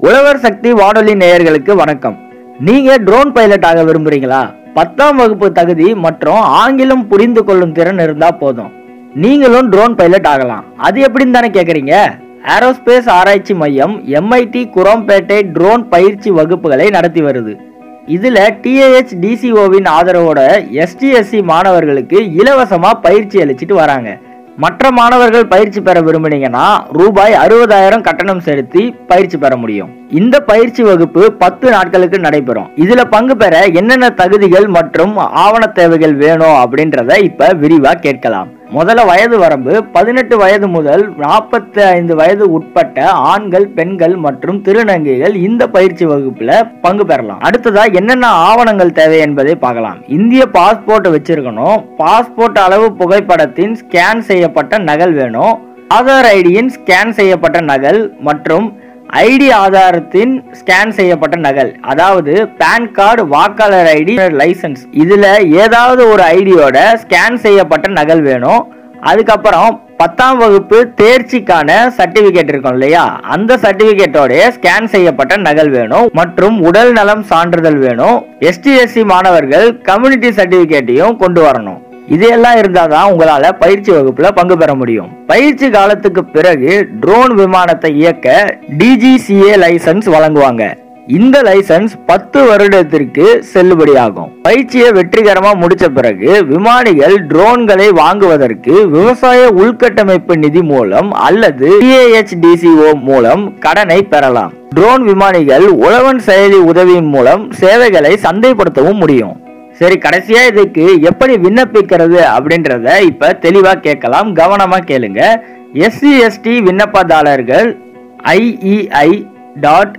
உழவர் சக்தி வானொலி நேயர்களுக்கு வணக்கம் நீங்க ட்ரோன் பைலட் ஆக விரும்புறீங்களா பத்தாம் வகுப்பு தகுதி மற்றும் ஆங்கிலம் புரிந்து கொள்ளும் திறன் இருந்தா போதும் நீங்களும் ட்ரோன் பைலட் ஆகலாம் அது எப்படின்னு தானே கேக்குறீங்க ஏரோஸ்பேஸ் ஆராய்ச்சி மையம் எம்ஐடி குரோம்பேட்டை ட்ரோன் பயிற்சி வகுப்புகளை நடத்தி வருது இதுல டிஏஹெச் டிசிஓவின் ஆதரவோட எஸ்டிஎஸ்சி மாணவர்களுக்கு இலவசமா பயிற்சி அளிச்சிட்டு வராங்க மற்ற மாணவர்கள் பயிற்சி பெற விரும்புனீங்கன்னா ரூபாய் அறுபதாயிரம் கட்டணம் செலுத்தி பயிற்சி பெற முடியும் இந்த பயிற்சி வகுப்பு பத்து நாட்களுக்கு நடைபெறும் இதுல பங்கு பெற என்னென்ன தகுதிகள் மற்றும் ஆவண தேவைகள் வேணும் அப்படின்றத இப்ப விரிவா கேட்கலாம் முதல்ல வயது வரம்பு பதினெட்டு வயது முதல் நாற்பத்தி ஐந்து வயது உட்பட்ட ஆண்கள் பெண்கள் மற்றும் திருநங்கைகள் இந்த பயிற்சி வகுப்புல பங்கு பெறலாம் அடுத்ததா என்னென்ன ஆவணங்கள் தேவை என்பதை பார்க்கலாம் இந்திய பாஸ்போர்ட் வச்சிருக்கணும் பாஸ்போர்ட் அளவு புகைப்படத்தின் ஸ்கேன் செய்யப்பட்ட நகல் வேணும் ஆதார் ஐடியின் ஸ்கேன் செய்யப்பட்ட நகல் மற்றும் ஐடி ஆதாரத்தின் ஸ்கேன் செய்யப்பட்ட நகல் அதாவது பேன் கார்டு வாக்காளர் ஐடி லைசன்ஸ் இதுல ஏதாவது ஒரு ஐடியோட ஸ்கேன் செய்யப்பட்ட நகல் வேணும் அதுக்கப்புறம் பத்தாம் வகுப்பு தேர்ச்சிக்கான சர்டிபிகேட் இருக்கும் இல்லையா அந்த சர்டிபிகேட்டோட ஸ்கேன் செய்யப்பட்ட நகல் வேணும் மற்றும் உடல் நலம் சான்றிதழ் வேணும் எஸ்டிஎஸ்சி மாணவர்கள் கம்யூனிட்டி சர்டிபிகேட்டையும் கொண்டு வரணும் இதெல்லாம் இருந்தாதான் உங்களால பயிற்சி வகுப்புல பங்கு பெற முடியும் பயிற்சி காலத்துக்கு பிறகு ட்ரோன் விமானத்தை இயக்க டிஜிசிஏ லைசன்ஸ் வழங்குவாங்க இந்த லைசன்ஸ் பத்து வருடத்திற்கு செல்லுபடியாகும் பயிற்சியை வெற்றிகரமா முடிச்ச பிறகு விமானிகள் ட்ரோன்களை வாங்குவதற்கு விவசாய உள்கட்டமைப்பு நிதி மூலம் அல்லது டிஏஹெச்டிசிஓ மூலம் கடனை பெறலாம் ட்ரோன் விமானிகள் உழவன் செயலி உதவியின் மூலம் சேவைகளை சந்தைப்படுத்தவும் முடியும் சரி கடைசியா இதுக்கு எப்படி விண்ணப்பிக்கிறது அப்படின்றத இப்ப தெளிவா கேட்கலாம் கவனமா கேளுங்க எஸ்சி எஸ்டி விண்ணப்பதாரர்கள் IEI dot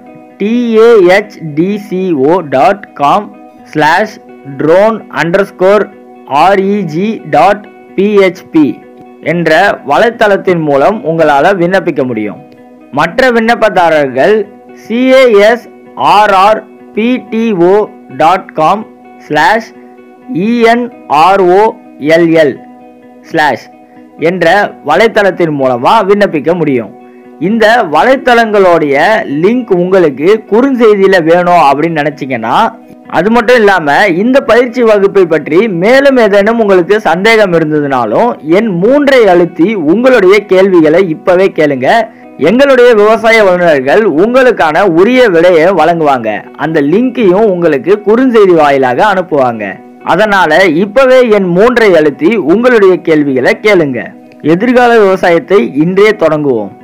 TAHDCO dot com slash drone underscore REG dot PHP என்ற வலைத்தளத்தின் மூலம் உங்களால் விண்ணப்பிக்க முடியும் மற்ற விண்ணப்பதாரர்கள் CAS RR PTO dot com slash ENROLL slash என்ற வலைத்தளத்தின் மூலமாக விண்ணப்பிக்க முடியும் இந்த வலைத்தளங்களுடைய லிங்க் உங்களுக்கு குறுஞ்செய்தியில வேணும் அப்படின்னு நினைச்சீங்கன்னா அது மட்டும் இல்லாம இந்த பயிற்சி வகுப்பை பற்றி மேலும் ஏதேனும் உங்களுக்கு சந்தேகம் இருந்ததுனாலும் என் மூன்றை அழுத்தி உங்களுடைய கேள்விகளை இப்பவே கேளுங்க எங்களுடைய விவசாய வல்லுநர்கள் உங்களுக்கான உரிய விலையை வழங்குவாங்க அந்த லிங்கையும் உங்களுக்கு குறுஞ்செய்தி வாயிலாக அனுப்புவாங்க அதனால இப்பவே என் மூன்றை அழுத்தி உங்களுடைய கேள்விகளை கேளுங்க எதிர்கால விவசாயத்தை இன்றே தொடங்குவோம்